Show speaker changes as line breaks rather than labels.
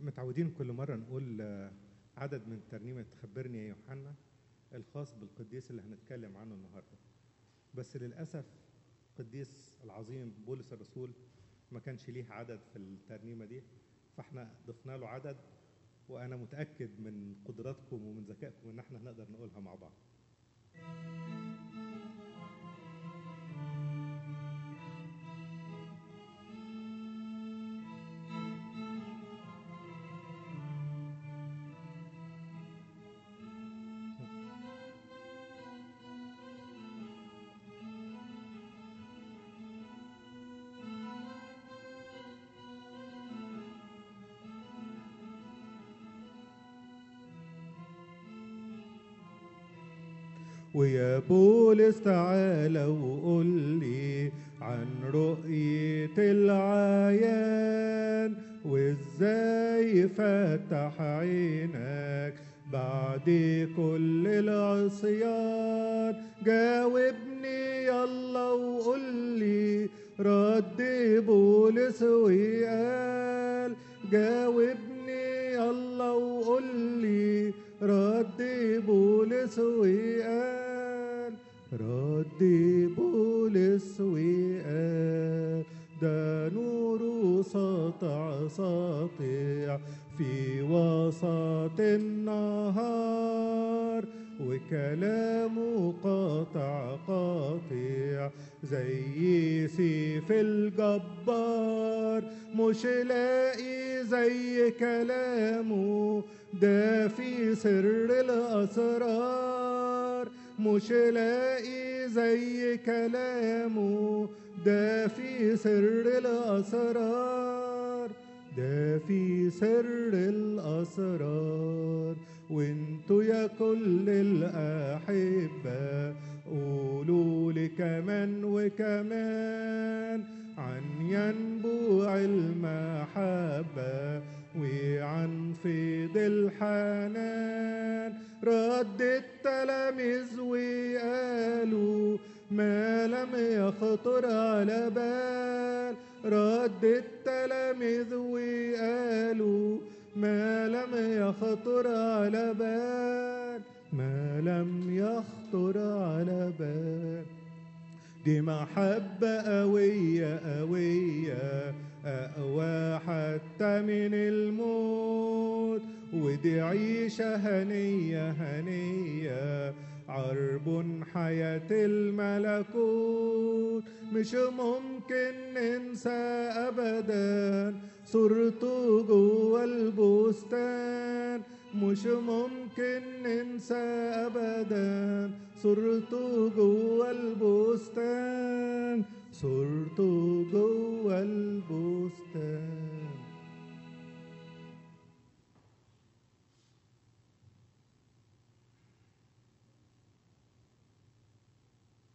متعودين كل مرة نقول آه، عدد من ترنيمة خبرني يا يوحنا الخاص بالقديس اللي هنتكلم عنه النهاردة بس للأسف القديس العظيم بولس الرسول ما كانش ليه عدد في الترنيمة دي فاحنا ضفنا له عدد وأنا متأكد من قدراتكم ومن ذكائكم إن احنا هنقدر نقولها مع بعض ويا بولس تعالى وقول لي عن رؤية العيان وازاي فتح عينك بعد كل العصيان جاوبني يلا وقول لي رد بولس وقال جاوبني يلا وقول لي رد بولس وقال رد بولس وقال ده نوره ساطع ساطع في وسط النهار وكلامه قاطع قاطع زي سيف الجبار مش لاقي زي كلامه ده في سر الأسرار مش لاقي زي كلامه ده في سر الأسرار ده في سر الأسرار وانتوا يا كل الأحبة قولوا لي كمان وكمان عن ينبوع المحبة وعن فيض الحنان رد التلاميذ وقالوا ما لم يخطر على بال رد التلاميذ وقالوا ما لم يخطر على بال ما لم يخطر على بال دي محبة قوية قوية أقوى حتى من الموت ودي عيشة هنية هنية عرب حياة الملكوت مش ممكن ننسى أبدا صورته جوه البستان مش ممكن ننسى أبدا صورته جوه البستان صورته جوه البستان